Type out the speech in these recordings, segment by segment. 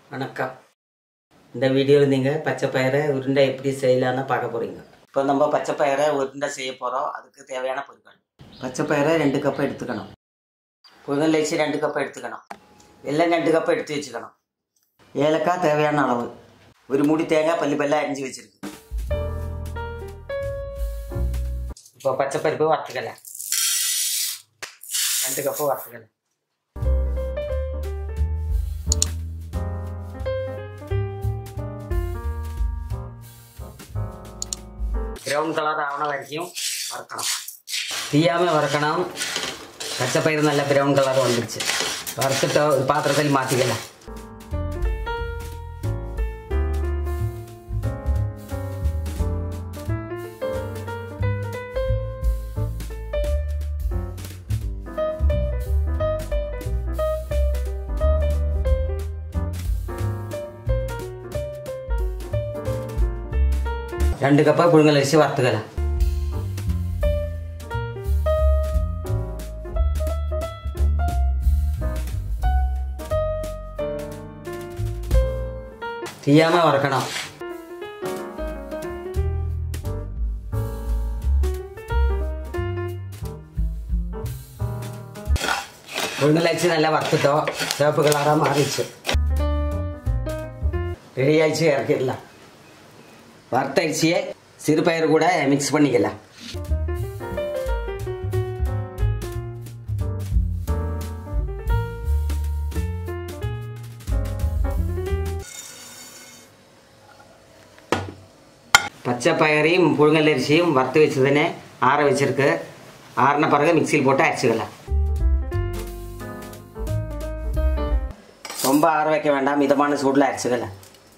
வணக்கம் இந்த வீடியோவில் நீங்கள் பச்சை பயிரை உருண்டை எப்படி செய்யலான்னு பார்க்க போகிறீங்க இப்போ நம்ம பச்சை பயிரை உருண்டை செய்ய போகிறோம் அதுக்கு தேவையான பொருட்கள் பச்சை பயிரை ரெண்டு கப் எடுத்துக்கணும் புதனரிசி ரெண்டு கப் எடுத்துக்கணும் வெள்ளம் ரெண்டு கப் எடுத்து வச்சுக்கணும் ஏலக்காய் தேவையான அளவு ஒரு மூடி தேங்காய் பல்லு பல்ல அரிஞ்சு வச்சிருக்கு இப்போ பச்சை பருப்பு வறுத்துக்கல ரெண்டு கப்பு வறுத்துக்கல ப்ரௌன் கலர் ஆவண வரைக்கும் வறுக்கணும் தீயாமல் வறுக்கணும் பச்சை பயிர் நல்ல ப்ரௌன் கலர் வந்துடுச்சு வறுத்துட்டு ஒரு பாத்திரத்தில் மாற்றிக்கலாம் ரெண்டு கப்பா புழுங்கல் அரிசி வறுத்துக்கலாம் தீயாம வறுக்கணும் புழுங்கல் அரிசி நல்லா வறுத்துட்டோம் சிவப்பு கலராக மாறிடுச்சு ரெடி ஆயிடுச்சு இறக்கிடலாம் வறுத்த அரிசியை சிறுபயிறு கூட மிக்ஸ் பண்ணிக்கலாம் பச்சை பயிரையும் புழுங்கல் அரிசியும் வறுத்து வச்சதுன்னு ஆற வச்சிருக்கு ஆறின பிறகு மிக்சியில் போட்டு அரைச்சிக்கலாம் ரொம்ப ஆற வைக்க வேண்டாம் மிதமான சூடில் அரைச்சிக்கலாம்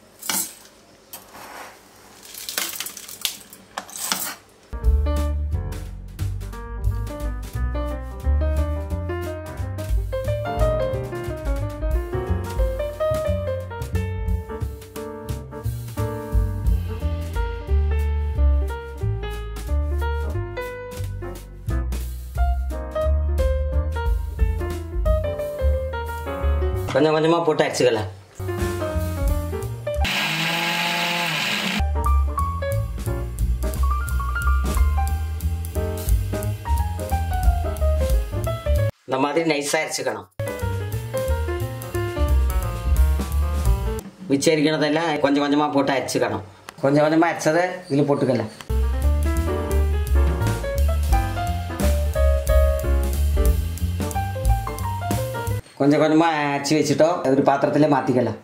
கொஞ்சம் கொஞ்சமாக போட்டு அரைச்சிக்கலாம் இந்த மாதிரி நைஸாக அரைச்சிக்கணும் மிச்சம் இருக்கிறதெல்லாம் கொஞ்சம் கொஞ்சமாக போட்டு அரைச்சிக்கணும் கொஞ்சம் கொஞ்சமாக அரைச்சதை இதில் போட்டுக்கலாம் கொஞ்சம் கொஞ்சமாக அரைச்சி வச்சுட்டோம் ஒரு பாத்திரத்தில் மாற்றிக்கலாம்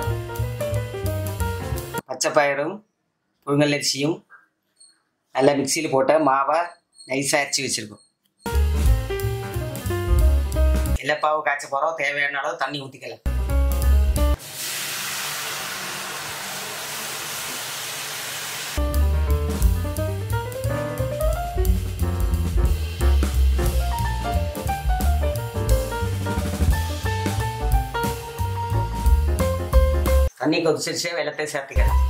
பச்சை பயிரும் புழுங்கல் அரிசியும் நல்லா மிக்சியில் போட்ட மாவை நைஸாக அரைச்சி வச்சுருக்கோம் இலப்பாவு காய்ச்ச போகிறோம் தேவையான அளவு தண்ணி ஊற்றிக்கலாம் தண்ணி கொதிச்சிருச்சு வெள்ளத்தை சேர்த்துக்கலாம்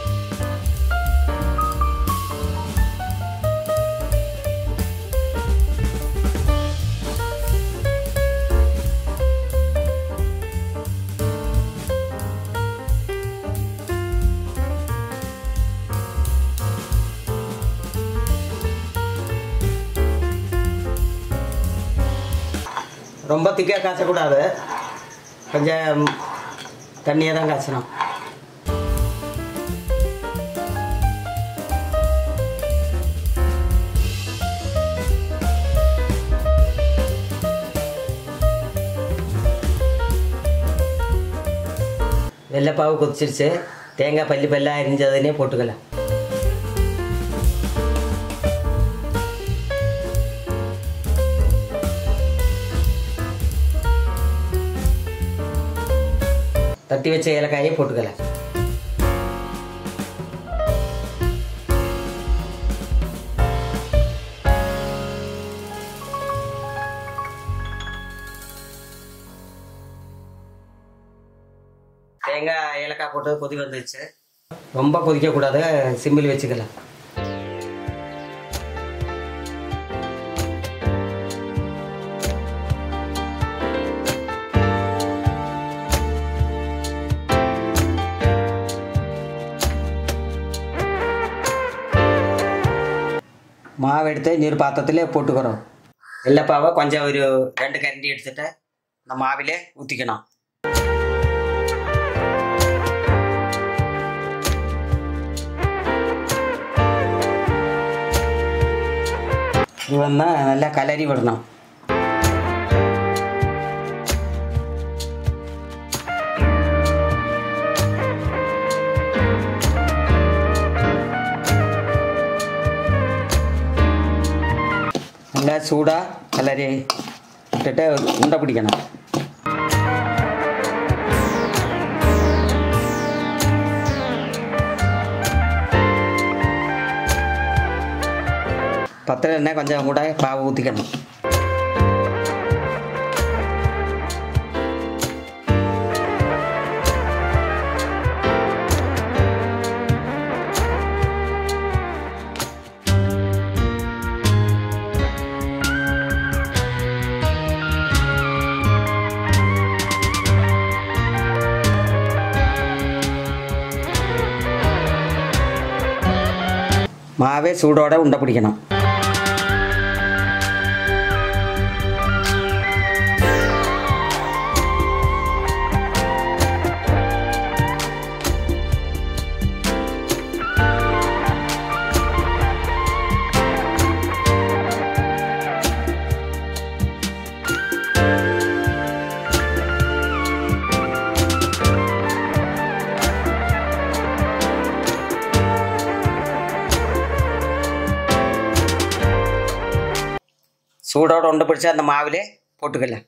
ரொம்ப திக்காக காய்ச்சக்கூடாது கொஞ்சம் தண்ணியாக தான் காய்ச்சணும் வெள்ளைப்பாவு கொதிச்சிருச்சு தேங்காய் பல்லி பல்லாக அரிஞ்சதுனே போட்டுக்கலாம் தட்டி வச்ச ஏலக்காயை போட்டுக்கலாம் தேங்காய் ஏலக்காய் போட்டு கொதி வந்துச்சு ரொம்ப கொதிக்கக்கூடாது சிம்மில் வச்சுக்கலாம் மாவு எடுத்து நீர் பாத்திரத்திலே போட்டுக்கிறோம் வெள்ளைப்பாவை கொஞ்சம் ஒரு ரெண்டு கரண்டி எடுத்துட்டு இந்த மாவிலே ஊற்றிக்கணும் இது வந்து நல்லா கலரி விடணும் நல்லா சூடாக கலரி விட்டுட்டு உண்டை பிடிக்கணும் பத்திரம் என்ன கொஞ்சம் கூட பாவு ஊற்றிக்கணும் மாவே சூடோட உண்டை பிடிக்கணும் சூடோட உண்டை பிடிச்சி அந்த மாவிலே போட்டுக்கலாம்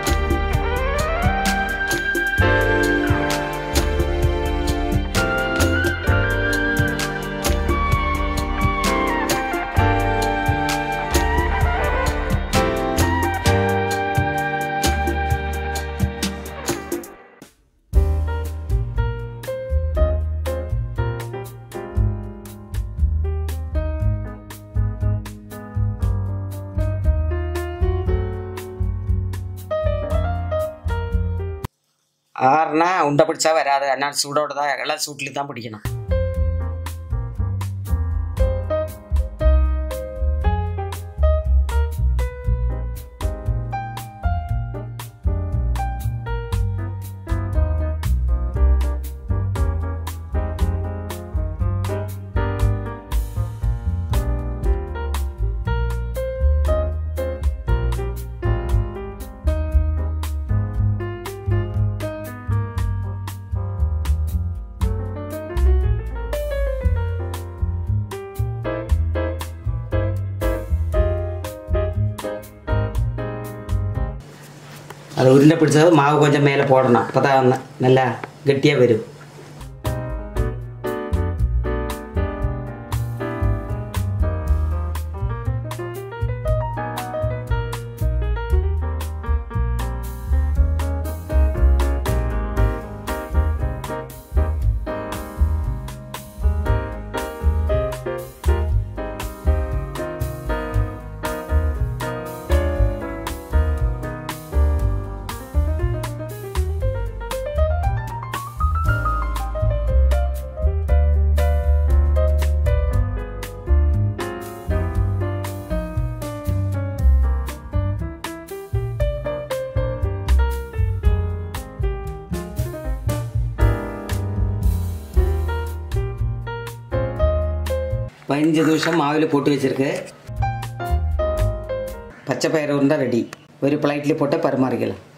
ஆறுனா உண்டை பிடிச்சா வராது அதனால சூடோட தான் எல்லாம் சூட்டில் தான் பிடிக்கணும் அது உருண்டை பிடிச்சது மாவு கொஞ்சம் மேலே போடணும் அப்போ தான் நல்லா கெட்டியாக வரும் பதினஞ்சு நிமிஷம் மாவில் போட்டு வச்சிருக்கு பச்சை பயிறு உருண்டை ரெடி ஒரு பிளேட்லேயே போட்டு பரிமாறிக்கலாம்